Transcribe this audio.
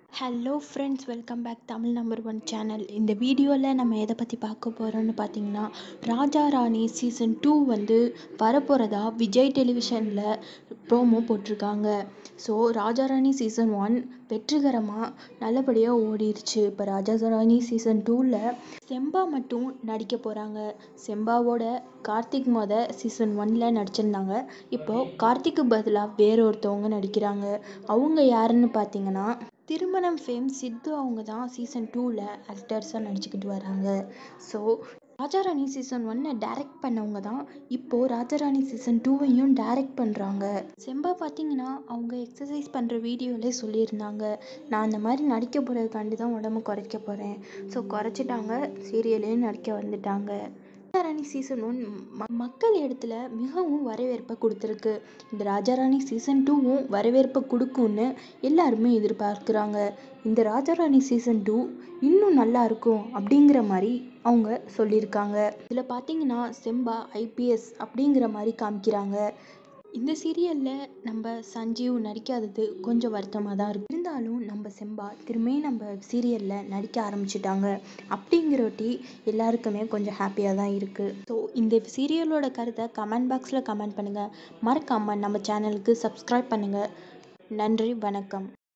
hello friends welcome back Tamil number one channel இந்த வீடியோவில் நம்ம எதை பற்றி பார்க்க போகிறோம்னு பார்த்தீங்கன்னா ராஜா ராணி சீசன் டூ வந்து வரப்போகிறதா விஜய் டெலிவிஷனில் ப்ரோமோ போட்டிருக்காங்க so Raja Rani season one வெற்றிகரமாக நல்லபடியாக ஓடிருச்சு இப்போ ராஜா ராணி சீசன் டூவில் செம்பா மட்டும் நடிக்க போகிறாங்க செம்பாவோட கார்த்திக் மொத சீசன் ஒனில் நடிச்சிருந்தாங்க இப்போது கார்த்திக்கு பதிலாக வேற ஒருத்தவங்க நடிக்கிறாங்க அவங்க யாருன்னு பார்த்தீங்கன்னா திருமணம் ஃபேம் சித்து அவங்க தான் சீசன் டூவில் ஆக்டர்ஸாக நடிச்சுக்கிட்டு வராங்க ஸோ ராஜாராணி சீசன் ஒன்னை டைரக்ட் பண்ணவங்க தான் இப்போது ராஜாராணி சீசன் டூவையும் டைரக்ட் பண்ணுறாங்க செம்பா பார்த்தீங்கன்னா அவங்க எக்ஸசைஸ் பண்ணுற வீடியோவிலே சொல்லியிருந்தாங்க நான் அந்த மாதிரி நடிக்க போகிறதுக்காண்டி தான் உடம்பு குறைக்க போகிறேன் ஸோ குறைச்சிட்டாங்க சீரியல்லையும் நடிக்க வந்துட்டாங்க ராஜாராணி சீசன் ஒன் மக்கள் இடத்துல மிகவும் வரவேற்பை கொடுத்துருக்கு இந்த ராஜாராணி சீசன் டூவும் வரவேற்பை கொடுக்கும்னு எல்லாருமே எதிர்பார்க்குறாங்க இந்த ராஜாராணி சீசன் டூ இன்னும் நல்லா இருக்கும் அப்படிங்கிற மாதிரி அவங்க சொல்லியிருக்காங்க இதில் பார்த்தீங்கன்னா செம்பா ஐபிஎஸ் அப்படிங்கிற மாதிரி காமிக்கிறாங்க இந்த சீரியலில் நம்ம சஞ்சீவ் நடிக்காதது கொஞ்சம் வருத்தமாக தான் இருக்குது இருந்தாலும் நம்ம செம்பா திரும்பியும் நம்ம சீரியலில் நடிக்க ஆரம்பிச்சிட்டாங்க அப்படிங்கிறொட்டி எல்லாருக்குமே கொஞ்சம் ஹாப்பியாக தான் இருக்குது ஸோ இந்த சீரியலோட கருத்தை கமெண்ட் பாக்ஸில் கமெண்ட் பண்ணுங்கள் மறக்காமல் நம்ம சேனலுக்கு சப்ஸ்கிரைப் பண்ணுங்கள் நன்றி வணக்கம்